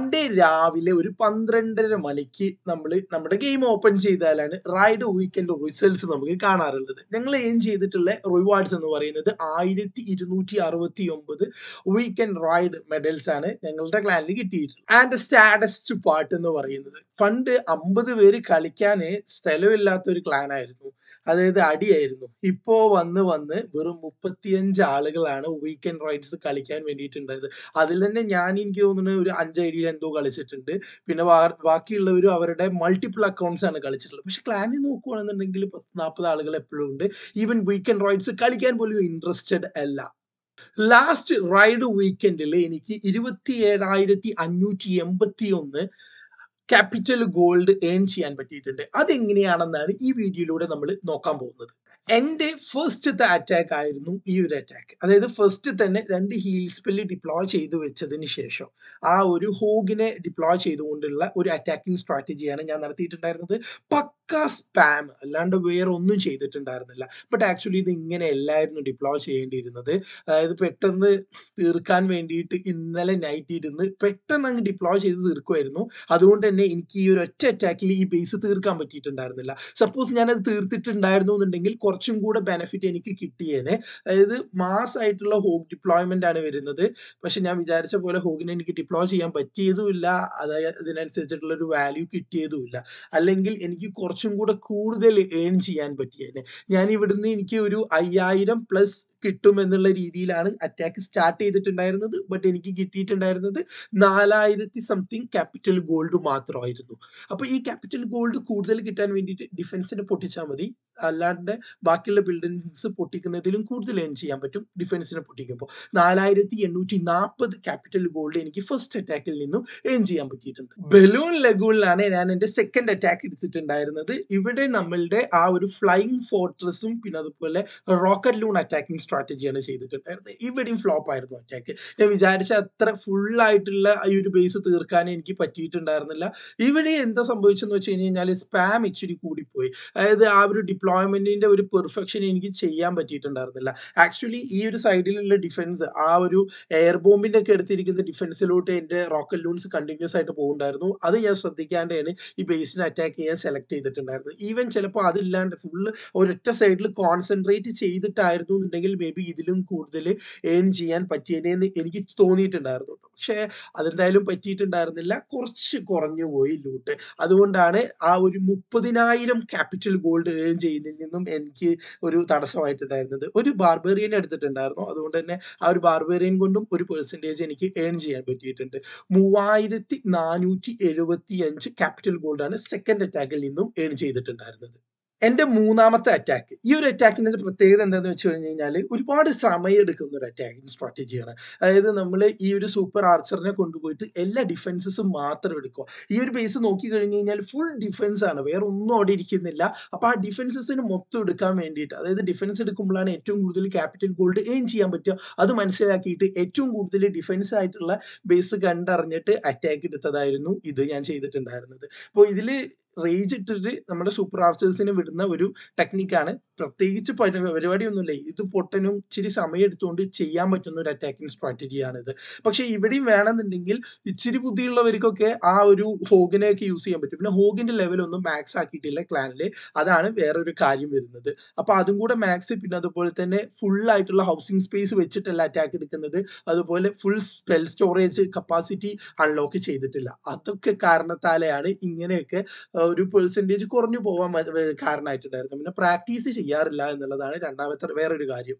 Monday രാവിലെ ഒരു പന്ത്രണ്ടര മണിക്ക് നമ്മൾ നമ്മുടെ ഗെയിം ഓപ്പൺ ചെയ്താലാണ് റൈഡ് വീക്കെൻഡ് റിസൾട്ട്സ് നമുക്ക് കാണാറുള്ളത് ഞങ്ങൾ ഏൺ ചെയ്തിട്ടുള്ള റിവാർഡ്സ് എന്ന് പറയുന്നത് ആയിരത്തി ഇരുന്നൂറ്റി അറുപത്തി ഒമ്പത് വീക്കെൻഡ് റൈഡ് മെഡൽസ് ആണ് ഞങ്ങളുടെ ക്ലാനിൽ കിട്ടിയിട്ടുള്ളത് ആൻഡ് സ്റ്റാറ്റസ്റ്റ് പാർട്ട് എന്ന് പറയുന്നത് പണ്ട് അമ്പത് പേര് കളിക്കാൻ സ്ഥലമില്ലാത്ത ഒരു ക്ലാൻ ആയിരുന്നു അതായത് അടിയായിരുന്നു ഇപ്പോ വന്ന് വന്ന് വെറും മുപ്പത്തിയഞ്ച് ആളുകളാണ് വീക്കെൻഡ് റൈഡ്സ് കളിക്കാൻ വേണ്ടിയിട്ടുണ്ടായത് അതിൽ തന്നെ ഞാൻ എനിക്ക് തോന്നുന്നത് ഒരു അഞ്ച് ഐ ഡിയിൽ എന്തോ കളിച്ചിട്ടുണ്ട് പിന്നെ ബാ- ബാക്കിയുള്ളവരും അവരുടെ മൾട്ടിപ്പിൾ അക്കൗണ്ട്സ് ആണ് കളിച്ചിട്ടുള്ളത് പക്ഷെ ക്ലാനിൽ നോക്കുകയാണെന്നുണ്ടെങ്കിൽ പത്ത് നാൽപ്പത് ആളുകൾ എപ്പോഴും ഉണ്ട് ഈവൻ വീക്കെൻഡ് റൈഡ്സ് കളിക്കാൻ പോലും ഇൻട്രസ്റ്റഡ് അല്ല ലാസ്റ്റ് റൈഡ് വീക്കെൻഡിൽ എനിക്ക് ഇരുപത്തി ഏഴായിരത്തി അഞ്ഞൂറ്റി എൺപത്തി ഒന്ന് ക്യാപിറ്റൽ ഗോൾഡ് ഏൺ ചെയ്യാൻ പറ്റിയിട്ടുണ്ട് അതെങ്ങനെയാണെന്നാണ് ഈ വീഡിയോയിലൂടെ നമ്മൾ നോക്കാൻ പോകുന്നത് എൻ്റെ ഫസ്റ്റത്തെ അറ്റാക്ക് ആയിരുന്നു ഈ ഒരു അറ്റാക്ക് അതായത് ഫസ്റ്റ് തന്നെ രണ്ട് ഹീൽ സ്പെല്ല് ഡിപ്ലോയ് ചെയ്തു വെച്ചതിന് ശേഷം ആ ഒരു ഹോഗിനെ ഡിപ്ലോയ് ചെയ്തുകൊണ്ടുള്ള ഒരു അറ്റാക്കിംഗ് സ്ട്രാറ്റജിയാണ് ഞാൻ നടത്തിയിട്ടുണ്ടായിരുന്നത് പക്ക സ്പാം അല്ലാണ്ട് വേറെ ഒന്നും ചെയ്തിട്ടുണ്ടായിരുന്നില്ല ബട്ട് ആക്ച്വലി ഇത് ഇങ്ങനെ അല്ലായിരുന്നു ഡിപ്ലോയ് ചെയ്യേണ്ടിയിരുന്നത് അതായത് പെട്ടെന്ന് തീർക്കാൻ വേണ്ടിയിട്ട് ഇന്നലെ നൈറ്റ് ഇരുന്ന് പെട്ടെന്ന് അങ്ങ് ഡിപ്ലോയ് ചെയ്ത് തീർക്കുമായിരുന്നു അതുകൊണ്ട് തന്നെ എനിക്ക് ഈ ഒരു ഒറ്റ അറ്റാക്കിൽ ഈ ബേസ് തീർക്കാൻ പറ്റിയിട്ടുണ്ടായിരുന്നില്ല സപ്പോസ് ഞാനത് തീർത്തിട്ടുണ്ടായിരുന്നു എന്നുണ്ടെങ്കിൽ കുറച്ചും കൂടെ ബെനിഫിറ്റ് എനിക്ക് കിട്ടിയേനെ അതായത് മാസ് ആയിട്ടുള്ള ഹോഗ് ഡിപ്ലോയ്മെന്റ് ആണ് വരുന്നത് പക്ഷെ ഞാൻ വിചാരിച്ച പോലെ ഹോഗിനെ എനിക്ക് ഡിപ്ലോയ് ചെയ്യാൻ പറ്റിയതുമില്ല അതായത് ഇതിനനുസരിച്ചിട്ടുള്ള ഒരു വാല്യൂ കിട്ടിയതുമില്ല അല്ലെങ്കിൽ എനിക്ക് കുറച്ചും കൂടെ കൂടുതൽ ഏൺ ചെയ്യാൻ പറ്റിയേനെ ഞാൻ ഇവിടുന്ന് എനിക്ക് ഒരു അയ്യായിരം പ്ലസ് കിട്ടും എന്നുള്ള രീതിയിലാണ് അറ്റാക്ക് സ്റ്റാർട്ട് ചെയ്തിട്ടുണ്ടായിരുന്നത് ബട്ട് എനിക്ക് കിട്ടിയിട്ടുണ്ടായിരുന്നത് നാലായിരത്തി സംതിങ് ക്യാപിറ്റൽ ഗോൾഡ് മാത്രമായിരുന്നു അപ്പൊ ഈ ക്യാപിറ്റൽ ഗോൾഡ് കൂടുതൽ കിട്ടാൻ വേണ്ടിയിട്ട് ഡിഫൻസിനെ പൊട്ടിച്ചാൽ മതി അല്ലാണ്ട് ബാക്കിയുള്ള ബിൽഡിങ്സ് പൊട്ടിക്കുന്നതിലും കൂടുതൽ ഏൺ ചെയ്യാൻ പറ്റും ഡിഫൻസിനെ പൊട്ടിക്കുമ്പോൾ നാലായിരത്തി എണ്ണൂറ്റി നാൽപ്പത് ക്യാപിറ്റൽ ഗോൾഡ് എനിക്ക് ഫസ്റ്റ് അറ്റാക്കിൽ നിന്നും ഏൺ ചെയ്യാൻ പറ്റിയിട്ടുണ്ട് ബലൂൺ ലഗൂണിലാണ് ഞാൻ എൻ്റെ സെക്കൻഡ് അറ്റാക്ക് എടുത്തിട്ടുണ്ടായിരുന്നത് ഇവിടെ നമ്മളുടെ ആ ഒരു ഫ്ലൈയിങ് ഫോർട്രസും പിന്നെ അതുപോലെ റോക്കറ്റ് ലൂൺ അറ്റാക്കിംഗ് സ്ട്രാറ്റജിയാണ് ചെയ്തിട്ടുണ്ടായിരുന്നത് ഇവിടെയും ഫ്ലോപ്പ് ആയിരുന്നു അറ്റാക്ക് ഞാൻ വിചാരിച്ച അത്ര ഫുൾ ആയിട്ടുള്ള ഈ ഒരു ബേസ് തീർക്കാൻ എനിക്ക് പറ്റിയിട്ടുണ്ടായിരുന്നില്ല ഇവിടെ എന്താ സംഭവിച്ചെന്ന് വെച്ച് കഴിഞ്ഞാൽ സ്പാം ഇച്ചിരി കൂടിപ്പോയി അതായത് ആ ഒരു ഡിപ്ലോയ്മെന്റിന്റെ ഒരു പെർഫെക്ഷൻ എനിക്ക് ചെയ്യാൻ പറ്റിയിട്ടുണ്ടായിരുന്നില്ല ആക്ച്വലി ഈ ഒരു സൈഡിലുള്ള ഡിഫൻസ് ആ ഒരു എയർ ബോംബിന്റെ ഒക്കെ എടുത്തിരിക്കുന്ന ഡിഫൻസിലോട്ട് എന്റെ റോക്കറ്റ് ലൂൺസ് കണ്ടിന്യൂസ് ആയിട്ട് പോകുന്നുണ്ടായിരുന്നു അത് ഞാൻ ശ്രദ്ധിക്കാണ്ടാണ് ഈ ബേസിനെ അറ്റാക്ക് ചെയ്യാൻ സെലക്ട് ചെയ്തിട്ടുണ്ടായിരുന്നത് ഈവൻ ചിലപ്പോൾ അതില്ലാണ്ട് ഫുള്ള് ഒരൊറ്റ സൈഡിൽ കോൺസെൻട്രേറ്റ് ചെയ്തിട്ടായിരുന്നു എന്നുണ്ടെങ്കിൽ മേ ബി ഇതിലും കൂടുതൽ ഏൺ ചെയ്യാൻ പറ്റിയതെന്ന് എനിക്ക് തോന്നിയിട്ടുണ്ടായിരുന്നു ട്ടോ. പക്ഷേ അതെന്തായാലും പറ്റിയിട്ടുണ്ടായിരുന്നില്ല കുറച്ച് കുറഞ്ഞു പോയി ലൂട്ട് അതുകൊണ്ടാണ് ആ ഒരു മുപ്പതിനായിരം ക്യാപിറ്റൽ ഗോൾഡ് ഏൺ ചെയ്യുന്നതിൽ നിന്നും എനിക്ക് ഒരു തടസ്സമായിട്ടുണ്ടായിരുന്നത് ഒരു ബാർബേറിയൻ എടുത്തിട്ടുണ്ടായിരുന്നു അതുകൊണ്ട് തന്നെ ആ ഒരു ബാർബേറിയൻ കൊണ്ടും ഒരു പെർസെൻറ്റേജ് എനിക്ക് ഏൺ ചെയ്യാൻ പറ്റിയിട്ടുണ്ട് മൂവായിരത്തി നാനൂറ്റി എഴുപത്തി അഞ്ച് ക്യാപിറ്റൽ ഗോൾഡാണ് സെക്കൻഡ് അറ്റാക്കിൽ നിന്നും ഏൺ ചെയ്തിട്ടുണ്ടായിരുന്നത് എന്റെ മൂന്നാമത്തെ അറ്റാക്ക് ഈ ഒരു അറ്റാക്കിന്റെ ഒരു പ്രത്യേകത എന്താണെന്ന് വെച്ച് കഴിഞ്ഞ് കഴിഞ്ഞാൽ ഒരുപാട് സമയം എടുക്കുന്ന ഒരു അറ്റാക്കിംഗ് സ്ട്രാറ്റജിയാണ് അതായത് നമ്മൾ ഈ ഒരു സൂപ്പർ ആർച്ചറിനെ കൊണ്ടുപോയിട്ട് എല്ലാ ഡിഫൻസസും മാത്രം എടുക്കുക ഈ ഒരു ബേസ് നോക്കി കഴിഞ്ഞ് കഴിഞ്ഞാൽ ഫുൾ ഡിഫൻസ് ആണ് വേറെ ഒന്നും അവിടെ ഇരിക്കുന്നില്ല അപ്പൊ ആ ഡിഫൻസസിന് മൊത്തം എടുക്കാൻ വേണ്ടിയിട്ട് അതായത് ഡിഫൻസ് എടുക്കുമ്പോഴാണ് ഏറ്റവും കൂടുതൽ ക്യാപിറ്റൽ ഗോൾഡ് ഏൺ ചെയ്യാൻ പറ്റുക അത് മനസ്സിലാക്കിയിട്ട് ഏറ്റവും കൂടുതൽ ഡിഫൻസ് ആയിട്ടുള്ള ബേസ് കണ്ടറിഞ്ഞിട്ട് അറ്റാക്ക് എടുത്തതായിരുന്നു ഇത് ഞാൻ ചെയ്തിട്ടുണ്ടായിരുന്നത് അപ്പോൾ ഇതില് റേജ് ഇട്ടിട്ട് നമ്മുടെ സൂപ്പർ ആർച്ചേഴ്സിനെ വിടുന്ന ഒരു ടെക്നിക്കാണ് പ്രത്യേകിച്ച് പരി- പരിപാടിയൊന്നുമില്ല ഇത് പൊട്ടനും ഇച്ചിരി സമയം എടുത്തുകൊണ്ട് ചെയ്യാൻ പറ്റുന്ന ഒരു അറ്റാക്കിംഗ് സ്ട്രാറ്റജിയാണിത് പക്ഷെ ഇവിടെയും വേണമെന്നുണ്ടെങ്കിൽ ഇച്ചിരി ബുദ്ധിയുള്ളവർക്കൊക്കെ ആ ഒരു ഹോഗിനെ ഒക്കെ യൂസ് ചെയ്യാൻ പറ്റും പിന്നെ ഹോഗിന്റെ ലെവൽ ഒന്നും മാക്സ് ആക്കിയിട്ടില്ല ക്ലാനില് അതാണ് വേറൊരു കാര്യം വരുന്നത് അപ്പൊ അതും കൂടെ മാക്സ് പിന്നെ അതുപോലെ തന്നെ ഫുൾ ആയിട്ടുള്ള ഹൗസിംഗ് സ്പേസ് വെച്ചിട്ടല്ല അറ്റാക്ക് എടുക്കുന്നത് അതുപോലെ full spell storage capacity unlock ചെയ്തിട്ടില്ല അതൊക്കെ കാരണത്താലെയാണ് ഇങ്ങനെയൊക്കെ ആ, ഒരു പെർസെൻറ്റേജ് കുറഞ്ഞു പോകാൻ മ- വേ- കാരണമായിട്ടുണ്ടായിരുന്നു പിന്നെ പ്രാക്ടീസ് ചെയ്യാറില്ല എന്നുള്ളതാണ് രണ്ടാമത്തെ വേറൊരു കാര്യം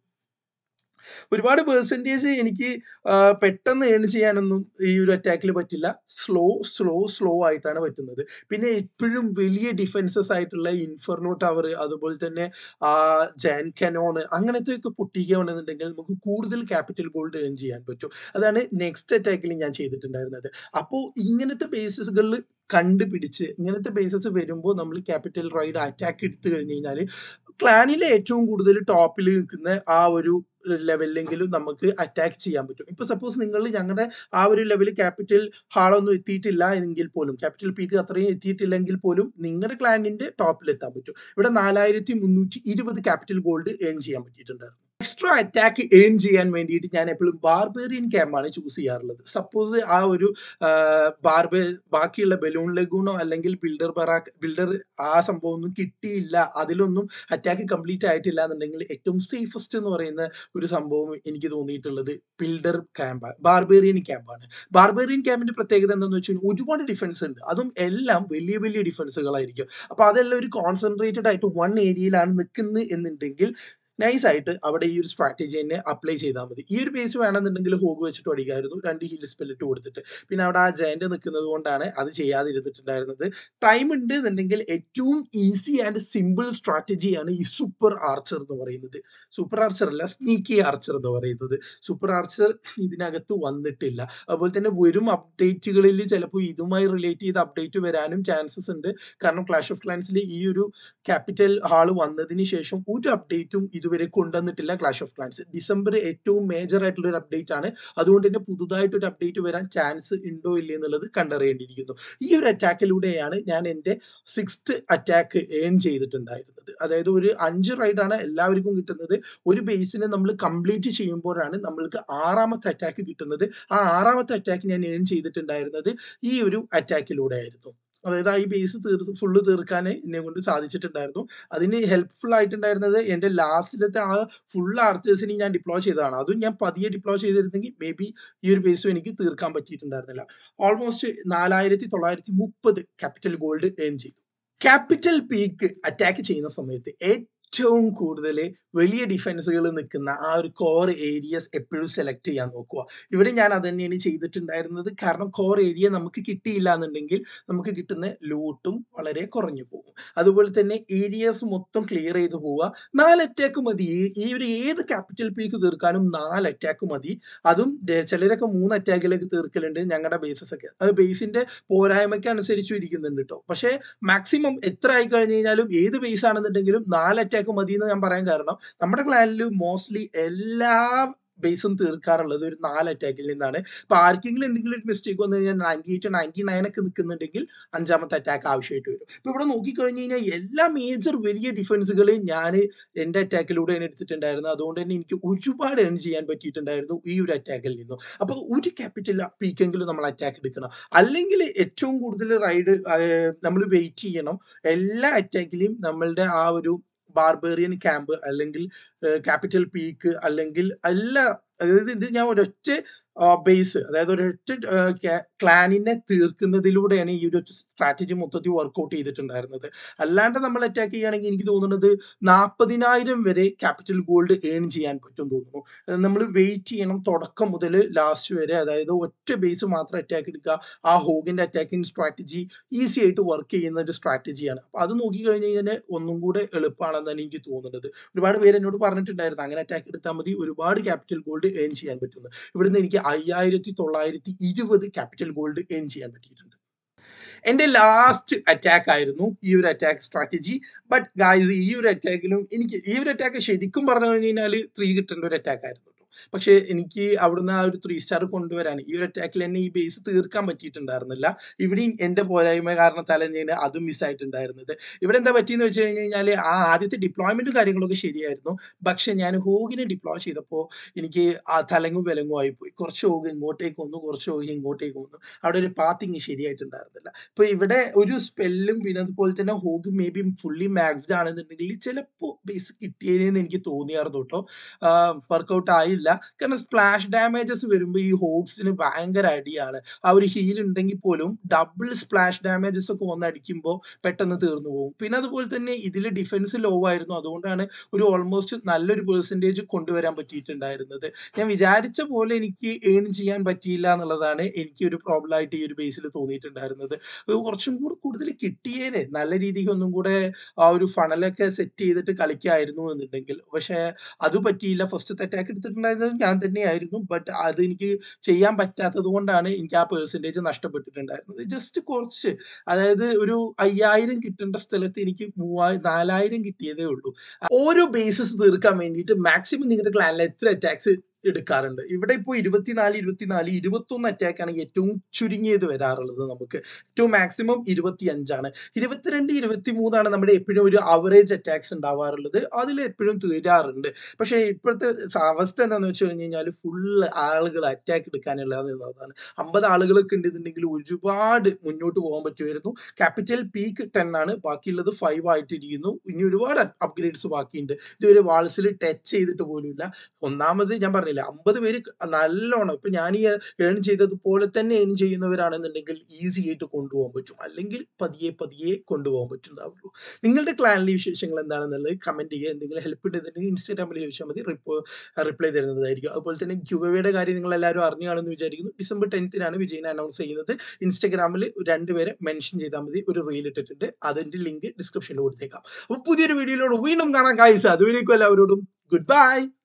ഒരുപാട് പെർസെൻറ്റേജ് എനിക്ക് ആ, പെട്ടെന്ന് ഏൺ ചെയ്യാനൊന്നും ഈ ഒരു അറ്റാക്കിൽ പറ്റില്ല സ്ലോ സ്ലോ സ്ലോ ആയിട്ടാണ് പറ്റുന്നത് പിന്നെ എപ്പോഴും വലിയ ഡിഫൻസസ് ആയിട്ടുള്ള ഇൻഫർണോ ടവർ അതുപോലെ തന്നെ ആ ജാൻ കനോൺ അങ്ങനത്തെ ഒക്കെ പൊട്ടിക്കുകയാണെന്നുണ്ടെങ്കിൽ നമുക്ക് കൂടുതൽ ക്യാപിറ്റൽ ഗോൾഡ് ഏൺ ചെയ്യാൻ പറ്റും അതാണ് നെക്സ്റ്റ് അറ്റാക്കിൽ ഞാൻ ചെയ്തിട്ടുണ്ടായിരുന്നത് അപ്പോൾ ഇങ്ങനത്തെ ബേസിസുകളിൽ കണ്ടുപിടിച്ച് ഇങ്ങനത്തെ ബേസസ് വരുമ്പോൾ നമ്മൾ ക്യാപിറ്റൽ റൈഡ് അറ്റാക്ക് എടുത്തു കഴിഞ്ഞ് കഴിഞ്ഞാൽ ക്ലാനിലെ ഏറ്റവും കൂടുതൽ ടോപ്പിൽ നിൽക്കുന്ന ആ ഒരു ലെവലിലെങ്കിലും നമുക്ക് അറ്റാക്ക് ചെയ്യാൻ പറ്റും ഇപ്പൊ സപ്പോസ് നിങ്ങൾ ഞങ്ങളുടെ ആ ഒരു ലെവൽ ക്യാപിറ്റൽ ഹാളൊന്നും എത്തിയിട്ടില്ല എങ്കിൽ പോലും ക്യാപിറ്റൽ പീക്ക് അത്രയും എത്തിയിട്ടില്ലെങ്കിൽ പോലും നിങ്ങളുടെ ക്ലാനിന്റെ ടോപ്പിൽ എത്താൻ പറ്റും ഇവിടെ നാലായിരത്തി മുന്നൂറ്റി ഇരുപത് ക്യാപിറ്റൽ ഗോൾഡ് ഏൺ ചെയ്യാൻ പറ്റിയിട്ടുണ്ടായിരുന്നു എക്സ്ട്രാ അറ്റാക്ക് ഏൺ ചെയ്യാൻ വേണ്ടിയിട്ട് ഞാൻ എപ്പോഴും ബാർബേറിയൻ ക്യാമ്പാണ് ചൂസ് ചെയ്യാറുള്ളത് സപ്പോസ് ആ ഒരു ബാർബേ ബാക്കിയുള്ള ബലൂൺ ലഗൂണോ അല്ലെങ്കിൽ ബിൽഡർ ബറാക്ക് ബിൽഡർ ആ സംഭവം ഒന്നും കിട്ടിയില്ല അതിലൊന്നും അറ്റാക്ക് കംപ്ലീറ്റ് ആയിട്ടില്ല എന്നുണ്ടെങ്കിൽ ഏറ്റവും സേഫസ്റ്റ് എന്ന് പറയുന്ന ഒരു സംഭവം എനിക്ക് തോന്നിയിട്ടുള്ളത് ബിൽഡർ ക്യാമ്പാണ് ബാർബേറിയൻ ക്യാമ്പാണ് ബാർബേറിയൻ ക്യാമ്പിന്റെ പ്രത്യേകത എന്താണെന്ന് വെച്ചാൽ ഒരുപാട് ഡിഫൻസ് ഉണ്ട് അതും എല്ലാം വലിയ വലിയ ഡിഫൻസുകളായിരിക്കും അപ്പൊ അതെല്ലാം ഒരു കോൺസെൻട്രേറ്റഡ് ആയിട്ട് വൺ ഏരിയയിലാണ് നിൽക്കുന്നത് എന്നുണ്ടെങ്കിൽ നൈസ് ആയിട്ട് അവിടെ ഈ ഒരു സ്ട്രാറ്റജി തന്നെ അപ്ലൈ ചെയ്താൽ മതി ഈ ഒരു ബേസ് വേണമെന്നുണ്ടെങ്കിൽ ഹോഗ് വെച്ചിട്ട് അടിക്കായിരുന്നു രണ്ട് ഹിൽ സ്പെല്ലിട്ട് കൊടുത്തിട്ട് പിന്നെ അവിടെ ആ ജയന്റ് നിൽക്കുന്നത് കൊണ്ടാണ് അത് ചെയ്യാതിരുന്നിട്ടുണ്ടായിരുന്നത് ടൈം ഉണ്ട് എന്നുണ്ടെങ്കിൽ ഏറ്റവും ഈസി ആൻഡ് സിമ്പിൾ സ്ട്രാറ്റജിയാണ് ഈ സൂപ്പർ ആർച്ചർ എന്ന് പറയുന്നത് സൂപ്പർ ആർച്ചർ അല്ല സ്നീക്കി ആർച്ചർ എന്ന് പറയുന്നത് സൂപ്പർ ആർച്ചർ ഇതിനകത്ത് വന്നിട്ടില്ല അതുപോലെ തന്നെ വരും അപ്ഡേറ്റുകളിൽ ചിലപ്പോൾ ഇതുമായി റിലേറ്റ് ചെയ്ത് അപ്ഡേറ്റ് വരാനും ചാൻസസ് ഉണ്ട് കാരണം ക്ലാഷ് ഓഫ് ക്ലാൻസിൽ ഈ ഒരു ക്യാപിറ്റൽ ഹാൾ വന്നതിന് ശേഷം ഒരു അപ്ഡേറ്റും ഇതുവരെ കൊണ്ടുവന്നിട്ടില്ല ക്ലാഷ് ഓഫ് ക്ലാൻസ് ഡിസംബർ ഏറ്റവും മേജർ ആയിട്ടുള്ള ഒരു അപ്ഡേറ്റ് ആണ് അതുകൊണ്ട് തന്നെ പുതുതായിട്ട് ഒരു അപ്ഡേറ്റ് വരാൻ ചാൻസ് ഉണ്ടോ ഇല്ലേ എന്നുള്ളത് കണ്ടറിയേണ്ടിയിരിക്കുന്നു ഈ ഒരു അറ്റാക്കിലൂടെയാണ് ഞാൻ എൻ്റെ സിക്സ്ത് അറ്റാക്ക് ഏൺ ചെയ്തിട്ടുണ്ടായിരുന്നത് അതായത് ഒരു അഞ്ച് റൈഡാണ് എല്ലാവർക്കും കിട്ടുന്നത് ഒരു ബേസിനെ നമ്മൾ കംപ്ലീറ്റ് ചെയ്യുമ്പോഴാണ് നമ്മൾക്ക് ആറാമത്തെ അറ്റാക്ക് കിട്ടുന്നത് ആ ആറാമത്തെ അറ്റാക്ക് ഞാൻ ഏൺ ചെയ്തിട്ടുണ്ടായിരുന്നത് ഈ ഒരു അറ്റാക്കിലൂടെ ആയിരുന്നു അതായത് ആ ഈ ബേസ് തീർത്ത് ഫുള്ള് തീർക്കാൻ എന്നെ കൊണ്ട് സാധിച്ചിട്ടുണ്ടായിരുന്നു അതിന് ഹെൽപ്ഫുൾ ആയിട്ടുണ്ടായിരുന്നത് എൻ്റെ ലാസ്റ്റിലത്തെ ആ ഫുൾ ആർച്ചേഴ്സിനെ ഞാൻ ഡിപ്ലോയ് ചെയ്തതാണ് അതും ഞാൻ പതിയെ ഡിപ്ലോയ് ചെയ്തിരുന്നെങ്കിൽ മേ ബി ഈ ഒരു ബേസും എനിക്ക് തീർക്കാൻ പറ്റിയിട്ടുണ്ടായിരുന്നില്ല ഓൾമോസ്റ്റ് നാലായിരത്തി തൊള്ളായിരത്തി മുപ്പത് ക്യാപിറ്റൽ ഗോൾഡ് ഏൺ ചെയ്തു ക്യാപിറ്റൽ പീക്ക് അറ്റാക്ക് ചെയ്യുന്ന സമയത്ത് ഏറ്റവും കൂടുതൽ വലിയ ഡിഫൻസുകൾ നിൽക്കുന്ന ആ ഒരു കോർ ഏരിയസ് എപ്പോഴും സെലക്ട് ചെയ്യാൻ നോക്കുക ഇവിടെ ഞാൻ അത് തന്നെയാണ് ചെയ്തിട്ടുണ്ടായിരുന്നത് കാരണം കോർ ഏരിയ നമുക്ക് കിട്ടിയില്ല എന്നുണ്ടെങ്കിൽ നമുക്ക് കിട്ടുന്ന ലൂട്ടും വളരെ കുറഞ്ഞു പോകും അതുപോലെ തന്നെ ഏരിയസ് മൊത്തം ക്ലിയർ ചെയ്ത് പോവുക നാല് അറ്റാക്ക് മതി ഈ ഒരു ഏത് ക്യാപിറ്റൽ പീക്ക് തീർക്കാനും നാല് അറ്റാക്ക് മതി അതും ചിലരൊക്കെ മൂന്ന് അറ്റാക്കിലേക്ക് തീർക്കലുണ്ട് ഞങ്ങളുടെ ബേസസ് ഒക്കെ അത് ബേസിന്റെ പോരായ്മയ്ക്ക് അനുസരിച്ച് ഇരിക്കുന്നുണ്ട് കേട്ടോ പക്ഷേ മാക്സിമം എത്ര ആയി കഴിഞ്ഞു കഴിഞ്ഞാലും ഏത് ബേസ് ആണെന്നുണ്ടെങ്കിലും നാല് അറ്റാക്ക് മതി എന്ന് ഞാൻ പറയാൻ കാരണം നമ്മുടെ ക്ലാനിൽ മോസ്റ്റ്ലി എല്ലാ ബേസും തീർക്കാറുള്ളത് ഒരു നാല് അറ്റാക്കിൽ നിന്നാണ് ഇപ്പൊ ആർക്കെങ്കിലും എന്തെങ്കിലും ഒരു മിസ്റ്റേക്ക് വന്നു കഴിഞ്ഞാൽ നയൻറ്റി എയ്റ്റ് നയൻറ്റി നയൻ ഒക്കെ നിൽക്കുന്നുണ്ടെങ്കിൽ അഞ്ചാമത്തെ അറ്റാക്ക് ആവശ്യമായിട്ട് വരും ഇപ്പൊ ഇവിടെ നോക്കിക്കഴിഞ്ഞ് കഴിഞ്ഞാൽ എല്ലാ മേജർ വലിയ ഡിഫൻസുകളെയും ഞാൻ എൻ്റെ അറ്റാക്കിലൂടെയാണ് എടുത്തിട്ടുണ്ടായിരുന്നത് അതുകൊണ്ട് തന്നെ എനിക്ക് ഒരുപാട് ഏൺ ചെയ്യാൻ പറ്റിയിട്ടുണ്ടായിരുന്നു ഈ ഒരു അറ്റാക്കിൽ നിന്നും അപ്പൊ ഒരു ക്യാപിറ്റൽ പീക്കെങ്കിലും നമ്മൾ അറ്റാക്ക് എടുക്കണം അല്ലെങ്കിൽ ഏറ്റവും കൂടുതൽ റൈഡ് നമ്മൾ വെയിറ്റ് ചെയ്യണം എല്ലാ അറ്റാക്കിലും നമ്മളുടെ ആ ഒരു ബാർബേറിയൻ ക്യാമ്പ് അല്ലെങ്കിൽ ക്യാപിറ്റൽ പീക്ക് അല്ലെങ്കിൽ എല്ലാ അതായത് ഇത് ഞാൻ ഒരൊറ്റ ബേസ് അതായത് ഒരൊറ്റ ക്ലാനിനെ തീർക്കുന്നതിലൂടെയാണ് ഈ ഒരു സ്ട്രാറ്റജി മൊത്തത്തിൽ വർക്കൗട്ട് ചെയ്തിട്ടുണ്ടായിരുന്നത് അല്ലാണ്ട് നമ്മൾ അറ്റാക്ക് ചെയ്യുകയാണെങ്കിൽ എനിക്ക് തോന്നുന്നത് നാൽപ്പതിനായിരം വരെ ക്യാപിറ്റൽ ഗോൾഡ് ഏൺ ചെയ്യാൻ പറ്റും തോന്നുന്നു നമ്മൾ വെയിറ്റ് ചെയ്യണം തുടക്കം മുതൽ ലാസ്റ്റ് വരെ അതായത് ഒറ്റ ബേസ് മാത്രം അറ്റാക്ക് എടുക്കുക ആ ഹോഗിന്റെ അറ്റാക്കിംഗ് സ്ട്രാറ്റജി ഈസി ആയിട്ട് വർക്ക് ചെയ്യുന്ന ഒരു സ്ട്രാറ്റജിയാണ് അപ്പൊ അത് നോക്കി കഴിഞ്ഞ് കഴിഞ്ഞാൽ ഒന്നും കൂടെ എളുപ്പമാണെന്നാണ് എനിക്ക് തോന്നുന്നത് ഒരുപാട് പേര് എന്നോട് പറഞ്ഞിട്ടുണ്ടായിരുന്നു അങ്ങനെ അറ്റാക്ക് എടുത്താൽ മതി ഒരുപാട് ക്യാപിറ്റൽ ഗോൾഡ് ഏൺ ചെയ്യാൻ പറ്റുന്നു ഇവിടുന്ന് എനിക്ക് അയ്യായിരത്തി തൊള്ളായിരത്തി ഇരുപത് ക്യാപിറ്റൽ ഗോൾഡ് ഏൺ ചെയ്യാൻ പറ്റിയിട്ടുണ്ട് എന്റെ ലാസ്റ്റ് അറ്റാക്ക് ആയിരുന്നു ഈ ഒരു അറ്റാക്ക് സ്ട്രാറ്റജി ബട്ട് ഗായ്സ് ഈ ഒരു അറ്റാക്കിലും എനിക്ക് ഈ ഒരു അറ്റാക്ക് ശരിക്കും പറഞ്ഞു കഴിഞ്ഞാൽ ത്രീ കിട്ടേണ്ട ഒരു അറ്റാക്ക് ആയിരുന്നു പക്ഷെ എനിക്ക് അവിടുന്ന് ആ ഒരു ത്രീ സ്റ്റാർ കൊണ്ടുവരാൻ ഈ ഒരു അറ്റാക്കിൽ തന്നെ ഈ ബേസ് തീർക്കാൻ പറ്റിയിട്ടുണ്ടായിരുന്നില്ല ഇവിടെയും എന്റെ പോരായ്മ കാരണത്താൽ തന്നെയാണ് അതും മിസ്സായിട്ടുണ്ടായിരുന്നത് ഇവിടെ എന്താ പറ്റിയെന്ന് വെച്ച് കഴിഞ്ഞ് കഴിഞ്ഞാൽ ആ ആദ്യത്തെ ഡിപ്ലോയ്മെന്റും കാര്യങ്ങളൊക്കെ ശരിയായിരുന്നു പക്ഷെ ഞാൻ ഹോഗിനെ ഡിപ്ലോയ് ചെയ്തപ്പോൾ എനിക്ക് ആ തലങ്ങും വിലങ്ങും ആയി പോയി കുറച്ച് ഹോഗ് ഇങ്ങോട്ടേക്ക് വന്നു കുറച്ച് ഹോഗ് ഇങ്ങോട്ടേക്ക് വന്നു അവിടെ ഒരു പാത്തിങ് ശരിയായിട്ടുണ്ടായിരുന്നില്ല ഇപ്പൊ ഇവിടെ ഒരു സ്പെല്ലും പിന്നെ അതുപോലെ തന്നെ hog maybe fully maxed ആണെന്നുണ്ടെങ്കിൽ ചിലപ്പോൾ ബേസ് കിട്ടിയതെന്ന് എനിക്ക് തോന്നിയായിരുന്നു കേട്ടോ വർക്കൗട്ട് ആയില്ല കാരണം സ്പ്ലാഷ് ഡാമേജസ് വരുമ്പോൾ ഈ ഹോഗ്സിന് ഭയങ്കര അടിയാണ് ആ ഒരു ഹീൽ ഉണ്ടെങ്കിൽ പോലും ഡബിൾ സ്പ്ലാഷ് ഡാമേജസ് ഒക്കെ വന്ന് അടിക്കുമ്പോൾ പെട്ടെന്ന് തീർന്നു പോകും പിന്നെ അതുപോലെ തന്നെ ഇതിൽ ഡിഫൻസ് ലോ ആയിരുന്നു അതുകൊണ്ടാണ് ഒരു ഓൾമോസ്റ്റ് നല്ലൊരു പെർസെൻറ്റേജ് കൊണ്ടുവരാൻ പറ്റിയിട്ടുണ്ടായിരുന്നത് ഞാൻ വിചാരിച്ച പോലെ എനിക്ക് ഏൺ ചെയ്യാൻ പറ്റിയില്ല എന്നുള്ളതാണ് എനിക്ക് ഒരു പ്രോബ്ലം ആയിട്ട് ഈ ഒരു ബേസിൽ തോന്നിയിട്ടുണ്ടായിരുന്നത് കുറച്ചും കൂടെ കൂടുതൽ കിട്ടിയേനെ നല്ല രീതിക്ക് ഒന്നും കൂടെ ആ ഒരു ഫണലൊക്കെ സെറ്റ് ചെയ്തിട്ട് കളിക്കായിരുന്നു എന്നുണ്ടെങ്കിൽ പക്ഷെ അത് പറ്റിയില്ല ഫസ്റ്റ് അറ്റാക്ക് എടുത്തിട്ടുണ്ടായിരുന്നത് ഞാൻ തന്നെയായിരുന്നു ബട്ട് അത് എനിക്ക് ചെയ്യാൻ പറ്റാത്തത് കൊണ്ടാണ് എനിക്ക് ആ പെർസെൻറ്റേജ് നഷ്ടപ്പെട്ടിട്ടുണ്ടായിരുന്നത് ജസ്റ്റ് കുറച്ച് അതായത് ഒരു അയ്യായിരം കിട്ടേണ്ട സ്ഥലത്ത് എനിക്ക് മൂവായിരം നാലായിരം കിട്ടിയതേ ഉള്ളൂ ഓരോ ബേസസ് തീർക്കാൻ വേണ്ടിയിട്ട് മാക്സിമം നിങ്ങളുടെ ക്ലാനിൽ എത്ര അറ്റാക്സ് എടുക്കാറുണ്ട് ഇവിടെ ഇപ്പോൾ ഇരുപത്തിനാല് ഇരുപത്തിനാല് ഇരുപത്തൊന്ന് അറ്റാക്ക് ആണ് ഏറ്റവും ചുരുങ്ങിയത് വരാറുള്ളത് നമുക്ക് ഏറ്റവും മാക്സിമം ഇരുപത്തി അഞ്ചാണ് ഇരുപത്തിരണ്ട് ഇരുപത്തി മൂന്നാണ് നമ്മുടെ എപ്പോഴും ഒരു അവറേജ് അറ്റാക്സ് ഉണ്ടാവാറുള്ളത് അതിൽ എപ്പോഴും തീരാറുണ്ട് പക്ഷേ ഇപ്പോഴത്തെ സ- അവസ്ഥ എന്താണെന്ന് വെച്ച് കഴിഞ്ഞ് കഴിഞ്ഞാൽ ഫുള്ള് ആളുകൾ അറ്റാക്ക് എടുക്കാനുള്ളത് എന്നതാണ് അമ്പത് ആളുകളൊക്കെ ഉണ്ടെന്നുണ്ടെങ്കിൽ ഒരുപാട് മുന്നോട്ട് പോകാൻ പറ്റുമായിരുന്നു ക്യാപിറ്റൽ പീക്ക് ടെൻ ആണ് ബാക്കിയുള്ളത് ഫൈവ് ആയിട്ട് ഇരിക്കുന്നു ഇനി ഒരുപാട് അപ്ഗ്രേഡ്സ് ബാക്കിയുണ്ട് ഇതുവരെ വാൾസിൽ ടച്ച് ചെയ്തിട്ട് പോലുമില്ല ഒന്നാമത് ഞാൻ പറഞ്ഞില്ല അമ്പത് പേര് നല്ലോണം ഇപ്പൊ ഞാൻ ഈ ഏൺ ചെയ്തതുപോലെ തന്നെ ഏൺ ചെയ്യുന്നവരാണെന്നുണ്ടെങ്കിൽ ഈസി ആയിട്ട് കൊണ്ടുപോകാൻ പറ്റും അല്ലെങ്കിൽ പതിയെ പതിയെ കൊണ്ടുപോകാൻ പറ്റുന്നതാവുള്ളൂ നിങ്ങളുടെ ക്ലാനിലെ വിശേഷങ്ങൾ എന്താണെന്നുള്ളത് കമന്റ് ചെയ്യുക എന്തെങ്കിലും ഹെൽപ്പ് ഉണ്ടെന്നുണ്ടെങ്കിൽ ഇൻസ്റ്റാഗ്രാമിൽ ചോദിച്ചാൽ മതി റിപ്ലൈ തരുന്നതായിരിക്കും അതുപോലെ തന്നെ ക്യൂവയുടെ കാര്യം നിങ്ങൾ എല്ലാവരും അറിഞ്ഞു കാണുമെന്ന് വിചാരിക്കുന്നു ഡിസംബർ ടെൻത്തിനാണ് വിജയനെ അനൗൺസ് ചെയ്യുന്നത് ഇൻസ്റ്റാഗ്രാമിൽ രണ്ടുപേരെ മെൻഷൻ ചെയ്താൽ മതി ഒരു റീൽ ഇട്ടിട്ടുണ്ട് അതിന്റെ ലിങ്ക് ഡിസ്ക്രിപ്ഷനിൽ കൊടുത്തേക്കാം അപ്പോൾ പുതിയൊരു വീഡിയോയിലൂടെ വീണ്ടും കാണാൻ കാഴ്ച അതുവരേക്കും എല്ലാവരോടും ഗുഡ് ബൈ